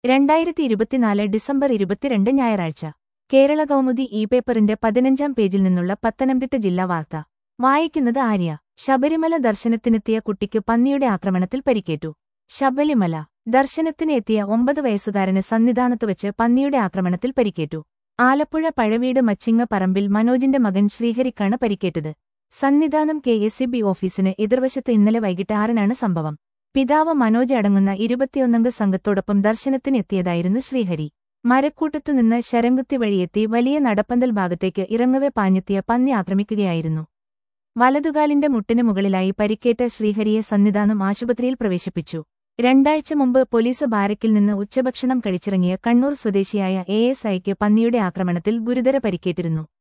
രണ്ടായിരത്തി ഇരുപത്തിനാല് ഡിസംബർ ഇരുപത്തിരണ്ട് ഞായറാഴ്ച കേരള കൗമുദി ഇ പേപ്പറിന്റെ പതിനഞ്ചാം പേജിൽ നിന്നുള്ള പത്തനംതിട്ട ജില്ലാ വാർത്ത വായിക്കുന്നത് ആര്യ ശബരിമല ദർശനത്തിനെത്തിയ കുട്ടിക്ക് പന്നിയുടെ ആക്രമണത്തിൽ പരിക്കേറ്റു ശബരിമല ദർശനത്തിന് എത്തിയ ഒമ്പത് വയസ്സുകാരന് സന്നിധാനത്തുവച്ച് പന്നിയുടെ ആക്രമണത്തിൽ പരിക്കേറ്റു ആലപ്പുഴ പഴവീട് മച്ചിങ്ങ പറമ്പിൽ മനോജിന്റെ മകൻ ശ്രീഹരിക്കാണ് പരിക്കേറ്റത് സന്നിധാനം കെ എസ് ബി ഓഫീസിന് എതിർവശത്ത് ഇന്നലെ വൈകിട്ട് ആറിനാണ് സംഭവം പിതാവ് മനോജ് അടങ്ങുന്ന ഇരുപത്തിയൊന്നംഗ സംഘത്തോടൊപ്പം ദർശനത്തിനെത്തിയതായിരുന്നു ശ്രീഹരി മരക്കൂട്ടത്തുനിന്ന് ശരംകുത്തി വഴിയെത്തി വലിയ നടപ്പന്തൽ ഭാഗത്തേക്ക് ഇറങ്ങവെ പാഞ്ഞെത്തിയ പന്നി ആക്രമിക്കുകയായിരുന്നു വലതുകാലിന്റെ മുട്ടിന് മുകളിലായി പരിക്കേറ്റ ശ്രീഹരിയെ സന്നിധാനം ആശുപത്രിയിൽ പ്രവേശിപ്പിച്ചു രണ്ടാഴ്ച മുമ്പ് പോലീസ് ബാരക്കിൽ നിന്ന് ഉച്ചഭക്ഷണം കഴിച്ചിറങ്ങിയ കണ്ണൂർ സ്വദേശിയായ എ എസ് ഐക്ക് പന്നിയുടെ ആക്രമണത്തിൽ ഗുരുതര പരിക്കേറ്റിരുന്നു